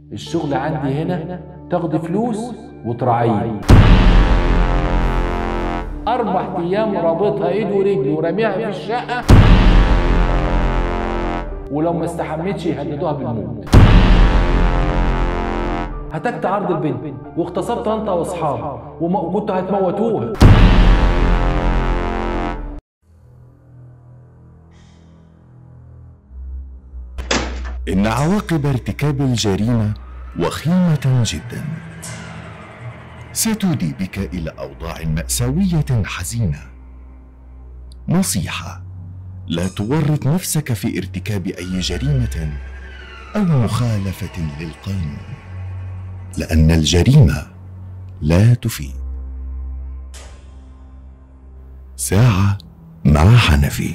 الشغل عندي هنا تاخدي فلوس وتراعيه اربع ايام رابطها ايد ورجل ورميها في الشقه ولو ما استحمتش يهددوها بالموت هتكت عرض البنت واغتصبت انت واصحابك وما- وكنتوا هتموتوها إن عواقب ارتكاب الجريمة وخيمة جدا ستودي بك إلى أوضاع مأساوية حزينة نصيحة لا تورط نفسك في ارتكاب أي جريمة أو مخالفة للقانون لأن الجريمة لا تفيد ساعة مع حنفي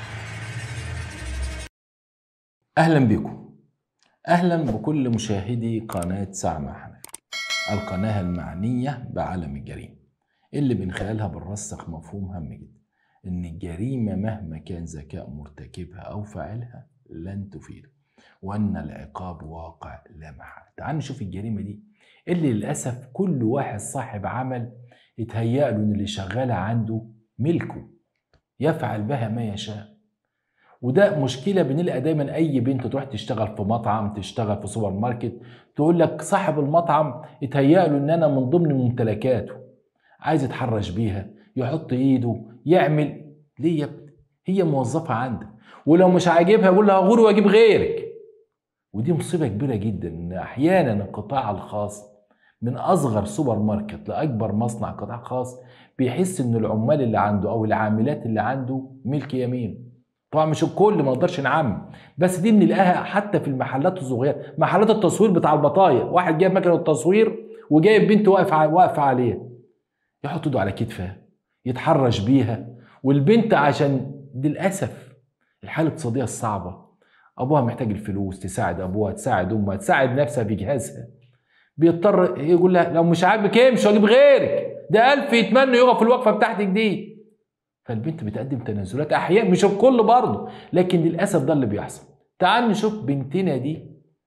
اهلا بكم اهلا بكل مشاهدي قناه ساعه مع حنفي القناه المعنيه بعالم الجريمه اللي من خلالها بنرسخ مفهوم هام جدا ان الجريمه مهما كان ذكاء مرتكبها او فاعلها لن تفيد وان العقاب واقع لا محاله تعال نشوف الجريمه دي اللي للاسف كل واحد صاحب عمل يتهيأ له ان اللي شغاله عنده ملكه يفعل بها ما يشاء وده مشكله بنلقى دايما اي بنت تروح تشتغل في مطعم تشتغل في سوبر ماركت تقول لك صاحب المطعم اتهيأ له ان انا من ضمن ممتلكاته عايز يتحرش بيها يحط ايده يعمل ليه يا ابني هي موظفه عندك ولو مش عاجبها يقول لها غوري واجيب غيرك ودي مصيبه كبيره جدا ان احيانا القطاع الخاص من اصغر سوبر ماركت لاكبر مصنع قطاع خاص بيحس ان العمال اللي عنده او العاملات اللي عنده ملك يمين طبعا مش الكل ما نقدرش نعمم بس دي بنلاقيها حتى في المحلات الصغيره محلات التصوير بتاع البطايق واحد جايب مكنه التصوير وجايب بنت واقفه واقفه عليها يحط ايده على كتفها يتحرش بيها والبنت عشان للاسف الحاله الاقتصاديه الصعبه ابوها محتاج الفلوس تساعد ابوها تساعد امها تساعد نفسها في جهازها بيضطر يقول لها لو مش عاجبك امشي واجيب غيرك ده ألف يتمنى يقف في الوقفه بتاعتك دي فالبنت بتقدم تنازلات احيانا مش الكل برضه لكن للاسف ده اللي بيحصل تعال نشوف بنتنا دي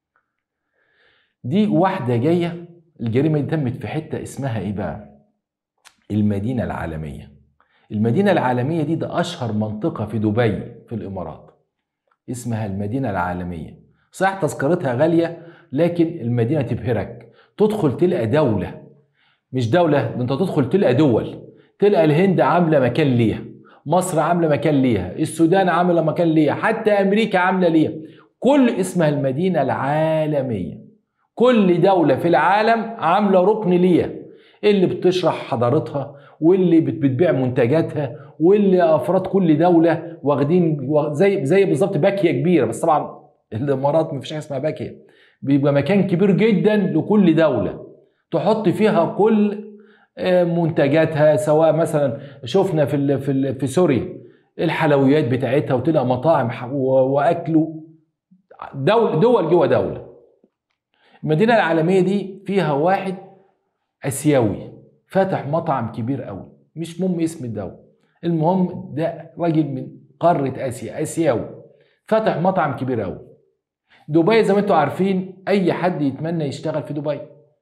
دي واحده جايه الجريمه دي تمت في حته اسمها ايه بقى المدينه العالميه المدينه العالميه دي ده اشهر منطقه في دبي في الامارات اسمها المدينه العالميه صحيح تذكرتها غاليه لكن المدينه تبهرك تدخل تلقى دوله مش دوله ده انت تدخل تلقى دول تلقى الهند عامله مكان ليها مصر عامله مكان ليها السودان عامله مكان ليها حتى امريكا عامله ليها كل اسمها المدينه العالميه كل دوله في العالم عامله ركن ليها اللي بتشرح حضارتها واللي بت- بتبيع منتجاتها واللي افراد كل دوله واخدين وا- زي زي بالظبط باكيه كبيره بس طبعا الامارات ما فيش حاجه اسمها باكيه بيبقى مكان كبير جدا لكل دوله تحط فيها كل آه، منتجاتها سواء مثلا شفنا في ال- في ال- في سوريا الحلويات بتاعتها وتلقى مطاعم ح- و- واكل دول دول جوه دوله المدينه العالميه دي فيها واحد اسيوي فتح مطعم كبير قوي مش مهم اسم الدوله المهم ده راجل من قاره اسيا اسيوي فتح مطعم كبير قوي دبي زي ما انتم عارفين اي حد يتمنى يشتغل في دبي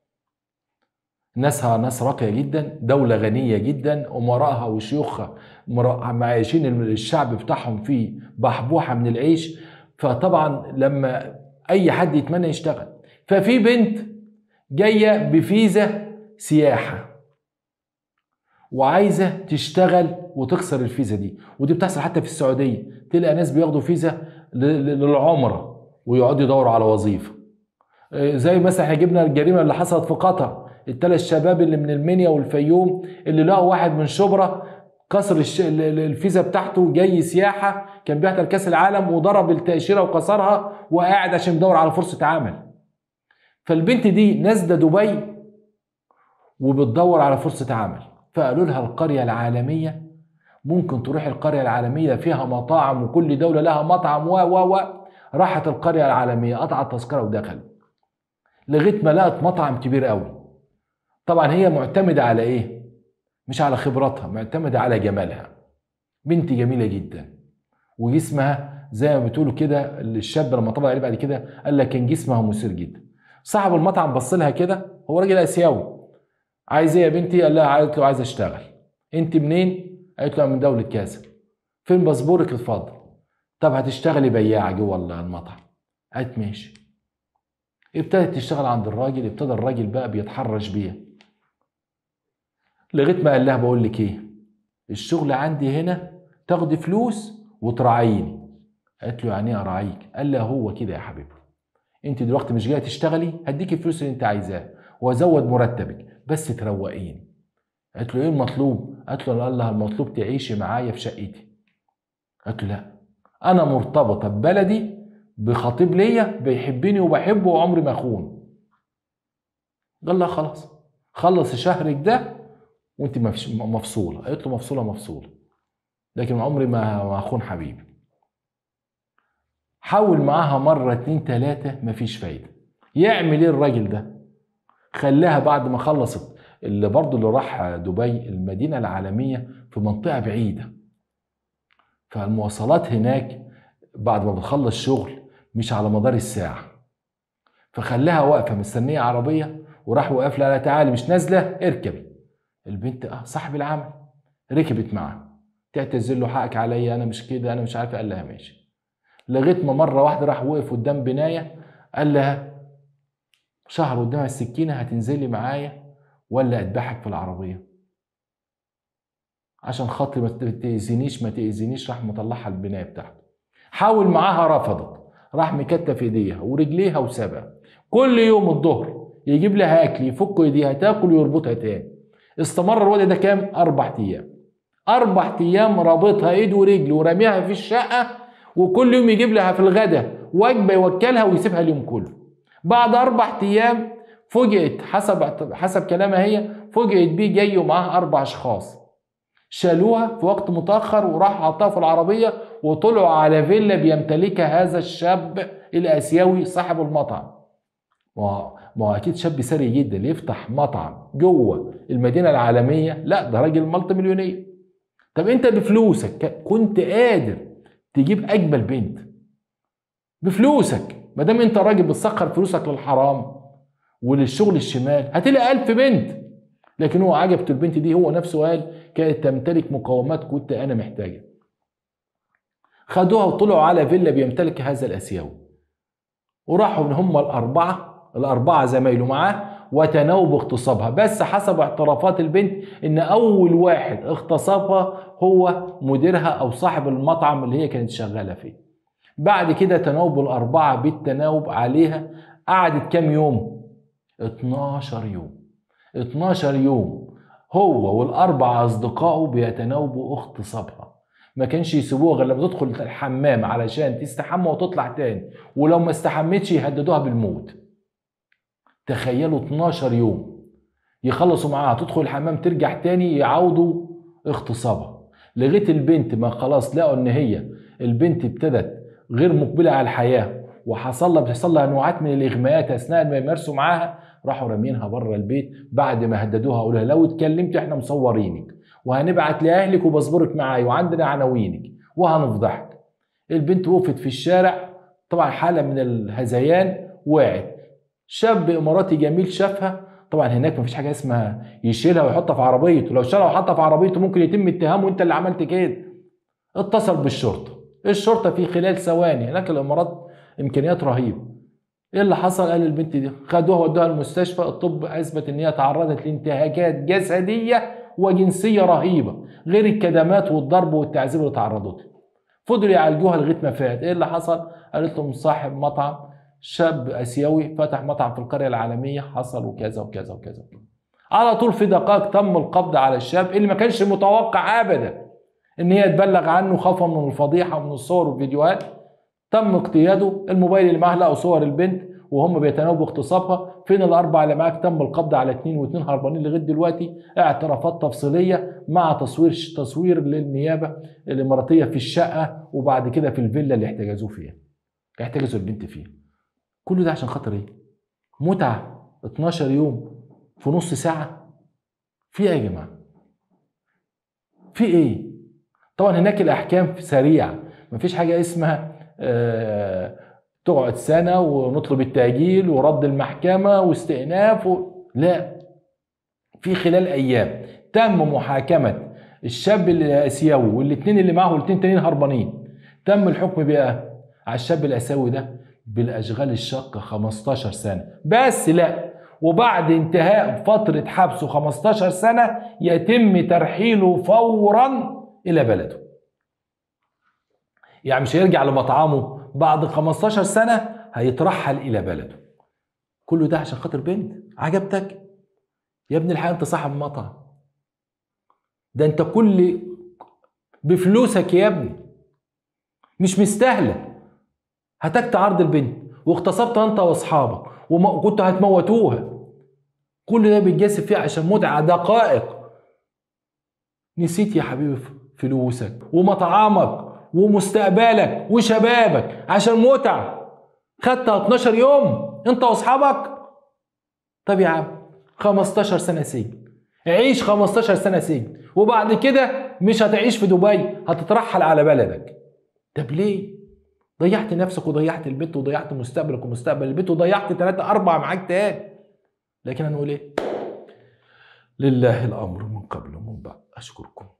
ناسها ناس راقيه جدا دوله غنيه جدا امراءها وشيوخها مرا- معايشين الشعب بتاعهم في بحبوحه من العيش فطبعا لما اي حد يتمنى يشتغل ففي بنت جايه بفيزا سياحه وعايزه تشتغل وتكسر الفيزا دي ودي بتحصل حتى في السعوديه تلقى ناس بياخدوا فيزا ل- ل- للعمره ويقعدوا يدوروا على وظيفه آه، زي مثلا احنا جبنا الجريمه اللي حصلت في قطر الثلاث شباب اللي من المنيا والفيوم اللي لقوا واحد من شبرا كسر الش... ال- ال- الفيزا بتاعته جاي سياحه كان بيحضر كاس العالم وضرب التاشيره وكسرها وقاعد عشان يدور على فرصه عمل فالبنت دي نازله دبي وبتدور على فرصه عمل فقالوا لها القريه العالميه ممكن تروح القريه العالميه فيها مطاعم وكل دوله لها مطعم و و و راحت القريه العالميه قطعت تذكره ودخلت لغايه ما لقت مطعم كبير قوي طبعا هي معتمده على ايه مش على خبراتها معتمده على جمالها بنت جميله جدا وجسمها زي ما بتقولوا كده الشاب لما طلع عليه بعد كده قال لك كان جسمها مثير جدا صاحب المطعم بص لها كده هو راجل اسيوي عايز ايه يا بنتي قال لها قالت له عايز اشتغل انت منين قالت له من دوله كذا فين باسبورك اتفضل طب هتشتغلي بياعه جوه المطعم قالت ماشي ابتدت تشتغل عند الراجل ابتدى الراجل بقى بيتحرش بيها لغايه ما قال لها بقول لك ايه الشغل عندي هنا تاخدي فلوس وتراعيني قالت له يعني ايه اراعيك قال لها هو كده يا حبيبي انت دلوقتي مش جايه تشتغلي هديك الفلوس اللي انت عايزاها وازود مرتبك بس تروقيني قالت له ايه المطلوب قالت له قال لها المطلوب تعيشي معايا في شقتي قالت له لا انا مرتبطه ببلدي بخطيب ليا بيحبني وبحبه وعمري ما اخون قال لها خلاص خلص شهرك ده وانت مفصوله قالت له مفصوله مفصوله لكن عمري ما اخون حبيبي حاول معاها مرة اتنين تلاتة مفيش فايدة يعمل ايه الراجل ده خلاها بعد ما خلصت اللي برضه اللي راح دبي المدينة العالمية في منطقة بعيدة فالمواصلات هناك بعد ما بتخلص شغل مش على مدار الساعة فخلاها واقفة مستنية عربية وراح وقف لها تعالي مش نازلة اركبي البنت اه صاحب العمل ركبت معاه تعتذر له حقك عليا انا مش كده انا مش عارفه قال لها ماشي لغايه ما مره واحده راح وقف قدام بنايه قال لها شهر قدامها السكينه هتنزلي معايا ولا اذبحك في العربيه عشان خاطر ما تاذينيش ما تاذينيش راح مطلعها البنايه بتاعته حاول معاها رفضت راح مكتف ايديها ورجليها وسابها كل يوم الظهر يجيب لها اكل يفك ايديها تاكل ويربطها تاني استمر الوضع ده كام اربع ايام اربع ايام رابطها ايد ورجل ورميها في الشقه وكل يوم يجيب لها في الغداء وجبه يوكلها ويسيبها اليوم كله بعد اربع ايام فوجئت حسب حسب كلامها هي فوجئت بيه جاي ومعاه اربع اشخاص شالوها في وقت متاخر وراح حطها في العربيه وطلعوا على فيلا بيمتلكها هذا الشاب الاسيوي صاحب المطعم ما هو اكيد شاب ثري جدا يفتح مطعم جوه المدينه العالميه لا ده راجل مالتي مليونير طب انت بفلوسك كنت قادر تجيب اجمل بنت بفلوسك ما دام انت راجل بتسخر فلوسك للحرام وللشغل الشمال هتلاقي ألف بنت لكن هو عجبته البنت دي هو نفسه قال كانت تمتلك مقومات كنت انا محتاجها خدوها وطلعوا على فيلا بيمتلك هذا الاسيوي وراحوا من هم الاربعه الاربعه زمايله معاه وتناوب اغتصابها بس حسب اعترافات البنت ان اول واحد اغتصبها هو مديرها او صاحب المطعم اللي هي كانت شغاله فيه بعد كده تناوب الاربعه بالتناوب عليها قعدت كام يوم 12 يوم 12 يوم هو والاربع اصدقائه بيتناوبوا اغتصابها ما كانش يسيبوها غير لما تدخل الحمام علشان تستحمى وتطلع تاني ولو ما استحمتش يهددوها بالموت تخيلوا 12 يوم يخلصوا معاها تدخل الحمام ترجع تاني يعاودوا اغتصابها لغايه البنت ما خلاص لقوا ان هي البنت ابتدت غير مقبله على الحياه وحصل لها بتحصل لها نوعات من الاغماءات اثناء ما يمارسوا معاها راحوا رامينها بره البيت بعد ما هددوها قالوا لها لو اتكلمت احنا مصورينك وهنبعت لاهلك وبصبرك معايا وعندنا عناوينك وهنفضحك البنت وقفت في الشارع طبعا حاله من الهذيان وقعت شاب اماراتي جميل شافها طبعا هناك مفيش حاجه اسمها يشيلها ويحطها في عربيته لو شالها وحطها في عربيته ممكن يتم اتهامه انت اللي عملت كده اتصل بالشرطه الشرطه في خلال ثواني هناك الامارات امكانيات رهيبه ايه اللي حصل قال البنت دي خدوها ودوها المستشفى الطب اثبت ان هي تعرضت لانتهاكات جسديه وجنسيه رهيبه غير الكدمات والضرب والتعذيب اللي تعرضت له فضلوا يعالجوها لغايه ما فات ايه اللي حصل قالت لهم صاحب مطعم شاب اسيوي فتح مطعم في القريه العالميه حصل وكذا وكذا وكذا على طول في دقائق تم القبض على الشاب اللي ما كانش متوقع ابدا ان هي تبلغ عنه خوفا من الفضيحه ومن الصور والفيديوهات تم اقتياده الموبايل اللي معاه لقوا صور البنت وهم بيتناوبوا اغتصابها فين الاربعه اللي معاك تم القبض على اثنين واثنين هربانين لغايه دلوقتي اعترافات تفصيليه مع تصوير تصوير للنيابه الاماراتيه في الشقه وبعد كده في الفيلا اللي احتجزوه فيها احتجزوا البنت فيها كل ده عشان خاطر ايه متعه 12 يوم في نص ساعه في ايه يا جماعه في ايه طبعا هناك الاحكام سريعه مفيش حاجه اسمها آه تقعد سنة ونطلب التأجيل ورد المحكمة واستئناف و... لا في خلال أيام تم محاكمة الشاب الآسيوي والاتنين اللي معه والاتنين تانيين هربانين تم الحكم بقى على الشاب الآسيوي ده بالأشغال الشاقة 15 سنة بس لا وبعد انتهاء فترة حبسه 15 سنة يتم ترحيله فورا إلى بلده يعني مش هيرجع لمطعمه بعد 15 سنة هيترحل إلى بلده كله ده عشان خاطر بنت عجبتك يا ابن الحقيقة انت صاحب مطعم ده انت كل بفلوسك يا ابني مش مستاهلة هتكت عرض البنت واغتصبت انت واصحابك وكنت هتموتوها كل ده بيتجسد فيه عشان متعة دقائق نسيت يا حبيبي فلوسك ومطعمك ومستقبلك وشبابك عشان متعة خدتها 12 يوم انت واصحابك طب يا عم 15 سنة سجن عيش 15 سنة سجن وبعد كده مش هتعيش في دبي هتترحل على بلدك طب ليه؟ ضيعت نفسك وضيعت البيت وضيعت مستقبلك ومستقبل البيت وضيعت ثلاثة أربعة معاك تاني لكن هنقول إيه؟ لله الأمر من قبل ومن بعد أشكركم